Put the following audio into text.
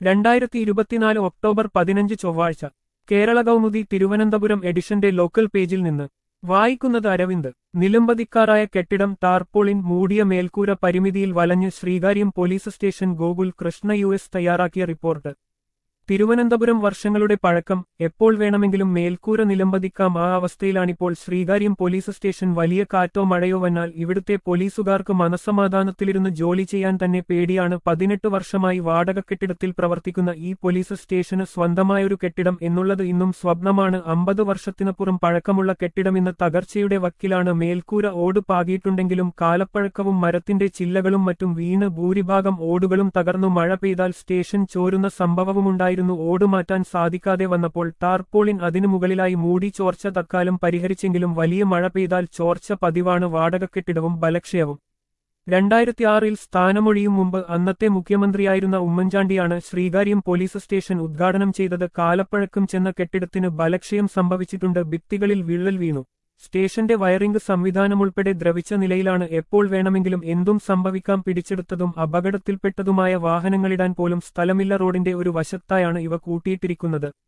രണ്ടായിരത്തി ഇരുപത്തിനാല് ഒക്ടോബർ പതിനഞ്ച് ചൊവ്വാഴ്ച കേരള കൗമുദി തിരുവനന്തപുരം എഡിഷന്റെ ലോക്കൽ പേജിൽ നിന്ന് വായിക്കുന്നത് അരവിന്ദ് നിലംപതിക്കാറായ കെട്ടിടം ടാർപോളിൻ മൂടിയ മേൽക്കൂര പരിമിതിയിൽ വലഞ്ഞ് Sreekaryam police station Gokul Krishna U S തയ്യാറാക്കിയ റിപ്പോർട്ട് തിരുവനന്തപുരം വർഷങ്ങളുടെ പഴക്കം എപ്പോൾ വേണമെങ്കിലും മേൽക്കൂര നിലംപതിക്കാം ആ അവസ്ഥയിലാണിപ്പോൾ ശ്രീകാര്യം പോലീസ് സ്റ്റേഷൻ വലിയ കാറ്റോ മഴയോ വന്നാൽ ഇവിടുത്തെ പോലീസുകാർക്ക് മനസ്സമാധാനത്തിലിരുന്ന് ജോലി ചെയ്യാൻ തന്നെ പേടിയാണ് പതിനെട്ട് വർഷമായി വാടക കെട്ടിടത്തിൽ പ്രവർത്തിക്കുന്ന ഈ പോലീസ് സ്റ്റേഷന് സ്വന്തമായൊരു കെട്ടിടം എന്നുള്ളത് ഇന്നും സ്വപ്നമാണ് അമ്പത് വർഷത്തിനപ്പുറം പഴക്കമുള്ള കെട്ടിടം ഇന്ന് തകർച്ചയുടെ വക്കിലാണ് മേൽക്കൂര ഓട് പാകിയിട്ടുണ്ടെങ്കിലും കാലപ്പഴക്കവും മരത്തിന്റെ ചില്ലകളും മറ്റും വീണ് ഭൂരിഭാഗം ഓടുകളും തകർന്നു മഴ പെയ്താൽ സ്റ്റേഷൻ ചോരുന്ന സംഭവവുമുണ്ടായി ഉണ്ടായിരുന്നു ഓടുമാറ്റാൻ സാധിക്കാതെ വന്നപ്പോൾ ടാർപോളിൻ അതിനു മുകളിലായി മൂടി ചോർച്ച തക്കാലം പരിഹരിച്ചെങ്കിലും വലിയ മഴ പെയ്താൽ ചോർച്ച പതിവാണ് വാടകക്കെട്ടിടവും ബലക്ഷയവും രണ്ടായിരത്തി ആറിൽ സ്ഥാനമൊഴിയും മുമ്പ് അന്നത്തെ മുഖ്യമന്ത്രിയായിരുന്ന ഉമ്മൻചാണ്ടിയാണ് ശ്രീകാര്യം പോലീസ് സ്റ്റേഷൻ ഉദ്ഘാടനം ചെയ്തത് കാലപ്പഴക്കം ചെന്ന കെട്ടിടത്തിന് ബലക്ഷയം സംഭവിച്ചിട്ടുണ്ട് ഭിത്തികളിൽ വിള്ളൽ വീണു സ്റ്റേഷന്റെ വയറിംഗ് സംവിധാനമുൾപ്പെടെ ദ്രവിച്ച നിലയിലാണ് എപ്പോൾ വേണമെങ്കിലും എന്തും സംഭവിക്കാം പിടിച്ചെടുത്തതും അപകടത്തിൽപ്പെട്ടതുമായ വാഹനങ്ങളിടാൻ പോലും സ്ഥലമില്ല റോഡിന്റെ ഒരു വശത്തായാണ് ഇവ കൂട്ടിയിട്ടിരിക്കുന്നത്